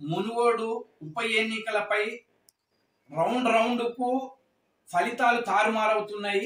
మునుగోడు ఉప ఎన్నికలపై రౌండ్ రౌండ్కు ఫలితాలు తారుమారవుతున్నాయి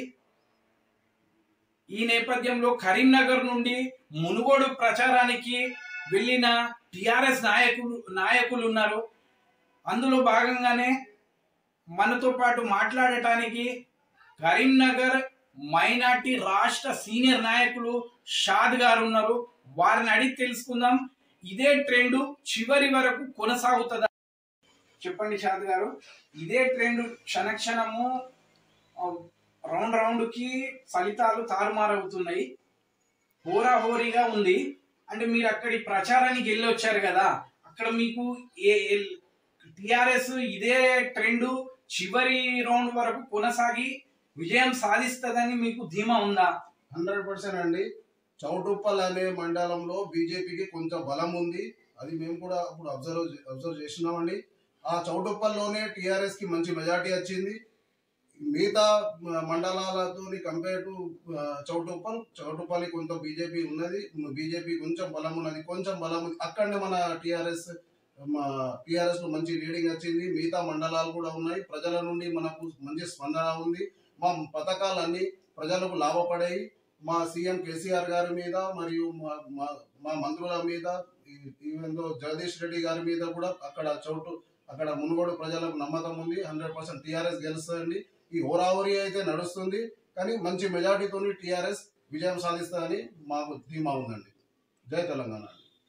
ఈ నేపథ్యంలో కరీంనగర్ నుండి మునుగోడు ప్రచారానికి వెళ్ళిన టిఆర్ఎస్ నాయకులు నాయకులు ఉన్నారు అందులో భాగంగానే మనతో పాటు మాట్లాడటానికి కరీంనగర్ మైనార్టీ రాష్ట్ర సీనియర్ నాయకులు షాద్ గారు ఉన్నారు వారిని అడిగి తెలుసుకుందాం ఇదే ట్రెండ్ చివరి వరకు కొనసాగుతుందా చెప్పండి షాద్ గారు ఇదే ట్రెండ్ క్షణక్షణము ఆ, రౌండ్ రౌండ్ కి ఫలితాలు తారుమారవుతున్నాయి హోరాహోరీగా ఉంది అంటే మీరు అక్కడి ప్రచారానికి వెళ్ళి వచ్చారు కదా అక్కడ మీకు ఏ టిఆర్ఎస్ ఇదే ట్రెండ్ చివరి రౌండ్ వరకు కొనసాగి విజయం సాధిస్తుందని మీకు ధీమా ఉందా హండ్రెడ్ పర్సెంట్ అండి చౌటుప్పల్ అనే మండలంలో బీజేపీకి కొంచెం బలం ఉంది అది మేము కూడా ఇప్పుడు అబ్జర్వ్ అబ్జర్వ్ చేస్తున్నామండి ఆ చౌటుప్పల్లోనే టిఆర్ఎస్ కి మంచి మెజార్టీ వచ్చింది మిగతా మండలాలతో కంపేర్ టు చౌటుప్పల్ చౌటుప్పల్లి కొంత బీజేపీ ఉన్నది బీజేపీ కొంచెం బలం ఉన్నది కొంచెం బలం ఉంది అక్కడనే మన టిఆర్ఎస్ టిఆర్ఎస్ లో మంచి లీడింగ్ వచ్చింది మిగతా మండలాలు కూడా ఉన్నాయి ప్రజల నుండి మనకు మంచి స్పందన ఉంది మా పథకాలన్నీ ప్రజలకు లాభపడాయి మా సీఎం కేసీఆర్ గారి మీద మరియు మా- మా- మా మంత్రుల మీద ఈవెన్ జగదీష్ రెడ్డి గారి మీద కూడా అక్కడ చోటు అక్కడ మునుగోడు ప్రజలకు నమ్మకం ఉంది హండ్రెడ్ పర్సెంట్ టీఆర్ఎస్ గెలుస్తుందండి ఈ హోరాహోరీ అయితే నడుస్తుంది కానీ మంచి మెజార్టీతో టీఆర్ఎస్ విజయం సాధిస్తుందని మాకు ధీమా ఉందండి జై తెలంగాణ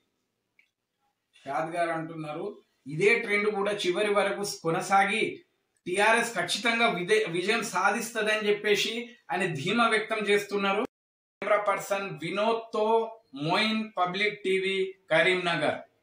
షాద్ గారు అంటున్నారు ఇదే ట్రెండ్ కూడా చివరి వరకు కొనసాగి టిఆర్ఎస్ ఖచ్చితంగా విదే విజయం సాధిస్తుందని చెప్పేసి ఆయన ధీమా వ్యక్తం చేస్తున్నారు కెమెరా పర్సన్ వినోద్ తో మోయిన్ పబ్లిక్ టీవీ కరీంనగర్